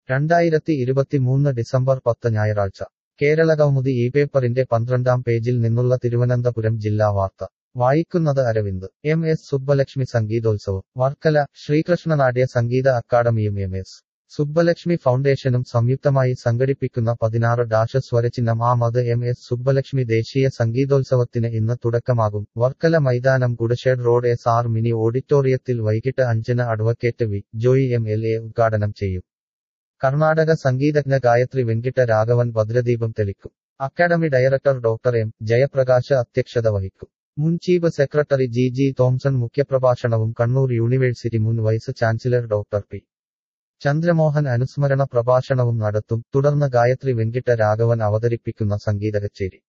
രണ്ടായിരത്തി ഇരുപത്തിമൂന്ന് ഡിസംബർ പത്ത് ഞായറാഴ്ച കേരളകൗമുദി ഈ പേപ്പറിന്റെ പന്ത്രണ്ടാം പേജിൽ നിന്നുള്ള തിരുവനന്തപുരം ജില്ലാ വാർത്ത വായിക്കുന്നത് അരവിന്ദ് എം എസ് സുബ്ബലക്ഷ്മി സംഗീതോത്സവം വർക്കല ശ്രീകൃഷ്ണനാട്യ സംഗീത അക്കാദമിയും എം എസ് സുബ്ബലക്ഷ്മി ഫൗണ്ടേഷനും സംയുക്തമായി സംഘടിപ്പിക്കുന്ന പതിനാറ് ഡാഷ സ്വരചിഹ്നം ആമത് എം എസ് സുബ്ബലക്ഷ്മി ദേശീയ സംഗീതോത്സവത്തിന് ഇന്ന് തുടക്കമാകും വർക്കല മൈതാനം goods shed road S R mini ഓഡിറ്റോറിയത്തിൽ വൈകിട്ട് അഞ്ചിന് advocate V Joy M L A ഉദ്ഘാടനം ചെയ്യും കർണാടക സംഗീതജ്ഞ ഗായത്രി വെങ്കിട്ട രാഘവൻ ഭദ്രദീപം തെളിക്കും academy director doctor M Jayaprakash അധ്യക്ഷത വഹിക്കും മുൻ chief secretary G G Thomson മുഖ്യപ്രഭാഷണവും കണ്ണൂർ യൂണിവേഴ്സിറ്റി മുൻ vice chancellor doctor P Chandramohan അനുസ്മരണ പ്രഭാഷണവും നടത്തും തുടർന്ന് ഗായത്രി വെങ്കിട്ട രാഘവൻ അവതരിപ്പിക്കുന്ന സംഗീത കച്ചേരി